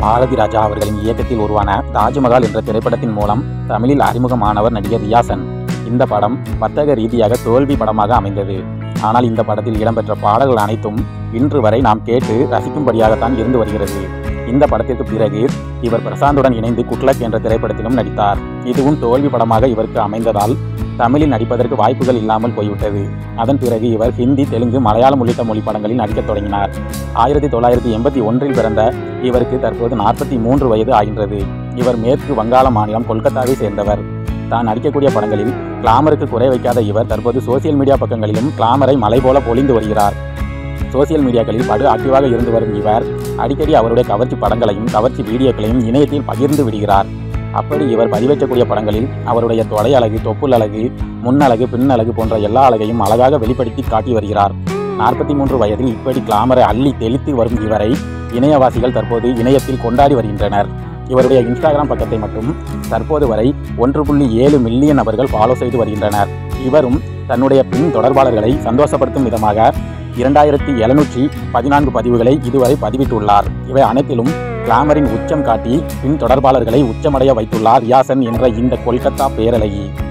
பாரதி ராஜா அவர்களின் இயக்கத்தில் உருவான தாஜ்மஹால் என்ற திரைப்படத்தின் மூலம் தமிழில் அறிமுகமானவர் நடிகர் ரியாசன் இந்த படம் வர்த்தக ரீதியாக தோல்வி படமாக அமைந்தது ஆனால் இந்த படத்தில் இடம்பெற்ற பாடல்கள் அனைத்தும் இன்று வரை நாம் கேட்டு ரசிக்கும்படியாகத்தான் இருந்து வருகிறது இந்த படத்திற்கு பிறகு இவர் பிரசாந்துடன் இணைந்து குட்லக் என்ற திரைப்படத்திலும் நடித்தார் இதுவும் தோல்வி படமாக இவருக்கு அமைந்ததால் தமிழில் நடிப்பதற்கு வாய்ப்புகள் இல்லாமல் போய்விட்டது அதன் பிறகு இவர் ஹிந்தி தெலுங்கு மலையாளம் உள்ளிட்ட மொழி படங்களில் நடிக்கத் தொடங்கினார் ஆயிரத்தி தொள்ளாயிரத்தி எண்பத்தி ஒன்றில் பிறந்த இவருக்கு தற்போது நாற்பத்தி மூன்று வயது ஆகின்றது இவர் மேற்கு வங்காள மாநிலம் கொல்கத்தாவை சேர்ந்தவர் தான் நடிக்கக்கூடிய படங்களில் கிளாமருக்கு குறை வைக்காத இவர் தற்போது சோசியல் மீடியா பக்கங்களிலும் கிளாமரை மலை போல பொழிந்து வருகிறார் சோசியல் மீடியாக்களில் படு ஆக்டிவாக இருந்து வரும் இவர் அடிக்கடி அவருடைய கவர்ச்சி படங்களையும் கவர்ச்சி வீடியோக்களையும் இணையத்தில் பகிர்ந்து விடுகிறார் அப்படி இவர் பதிவேற்றக்கூடிய படங்களில் அவருடைய தொடை அழகு தொப்புள் அழகு முன்னழகு பின்னழகு போன்ற எல்லா அழகையும் அழகாக வெளிப்படுத்தி காட்டி வருகிறார் நாற்பத்தி மூன்று வயதில் இப்படி கிளாமரை அள்ளி தெளித்து வரும் இவரை இணையவாசிகள் தற்போது இணையத்தில் கொண்டாடி வருகின்றனர் இவருடைய இன்ஸ்டாகிராம் பக்கத்தை மட்டும் தற்போது வரை ஒன்று புள்ளி ஏழு மில்லியன் நபர்கள் ஃபாலோ செய்து வருகின்றனர் இவரும் தன்னுடைய பின் தொடர்பாளர்களை சந்தோஷப்படுத்தும் விதமாக இரண்டாயிரத்தி எழுநூற்றி பதினான்கு பதிவுகளை இதுவரை பதிவிட்டுள்ளார் இவை அனைத்திலும் கிளாமரின் உச்சம் காட்டி பின் தொடர்பாளர்களை உச்சமடைய வைத்துள்ளார் ரியாசன் என்ற இந்த கொல்கத்தா பேரழகி